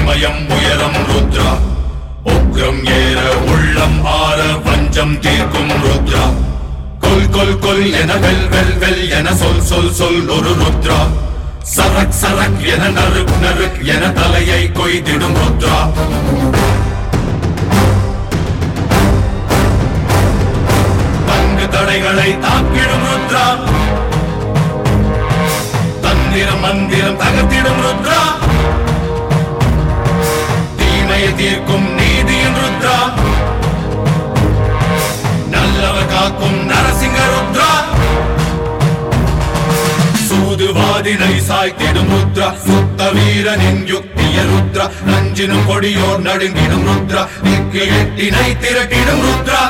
இமயம் உயரம் ருத்ரா உக்ரம் ஏற உள்ளம் ஆற வஞ்சம் தீர்க்கும் ருத்ரா கொல் கொல் கொல் என வெல் வெல் வெல் என சொல் சொல் சொல் ஒரு ருத்ரா சரக் சரக் என நறுக் நறுக் என தலையை கொய்திடும் ருத்ரா பங்கு தடைகளை தாக்கிடும் ருத்ரா தந்திரம் மந்திரம் தகர்த்திடும் ருத்ரா தீமையை தீர்க்கும் நீதியின் ருத்ரா நல்லவர் காக்கும் நரசிங்க ருத்ரா சூதுவாதினை சாய்த்திடும் ருத்ரா சுத்த வீரனின் யுக்திய ருத்ரா நஞ்சினும் கொடியோர் நடுங்கிடும் ருத்ரா திக்கு எட்டினை திரட்டிடும் ருத்ரா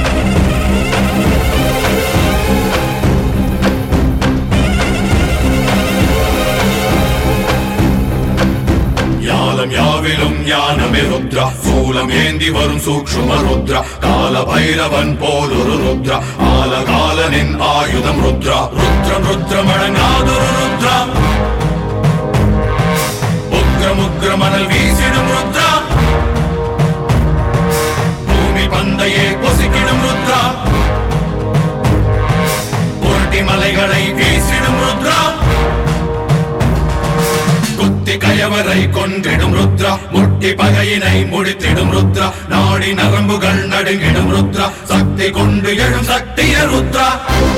ஞானம் யாவிலும் ஞானமே ருத்ரா சூலம் ஏந்தி வரும் சூக்ஷும ருத்ரா கால பைரவன் போல் ஒரு ருத்ரா ஆலகாலனின் ஆயுதம் ருத்ரா ருத்ரம் ருத்ரம் அடங்காதொரு ருத்ரா உக்ரம் உக்ரமனல் வீசிடும் ருத்ரா பூமி பந்தையே பொசுக்கிடும் ருத்ரா புரட்டி மலைகளை வீசிடும் ருத்ரா குத்தி கயவரை கொன்றிடும் ருத்ரா முட்டி பகையினை முடித்திடும் ருத்ரா நாடி நரம்புகள் நடுங்கிடும் ருத்ரா சக்தி கொண்டு எழும் சக்திய ருத்ரா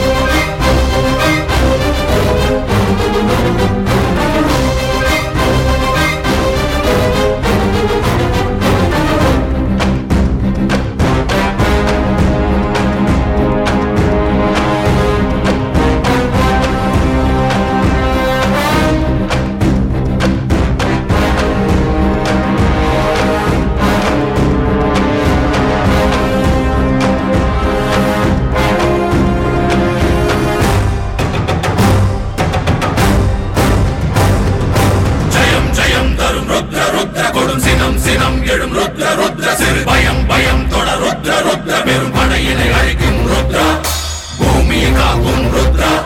ஜெயம் ஜெயம் தரும் ருத்ர ருத்ர கொடும் சினம் சினம் எழும் ருத்ர ருத்ர சிறு பயம் பயம் தொட ருத்ர ருத்ர பெரும் படையினை அழிக்கும் ருத்ரா பூமியை காக்கும் ருத்ரா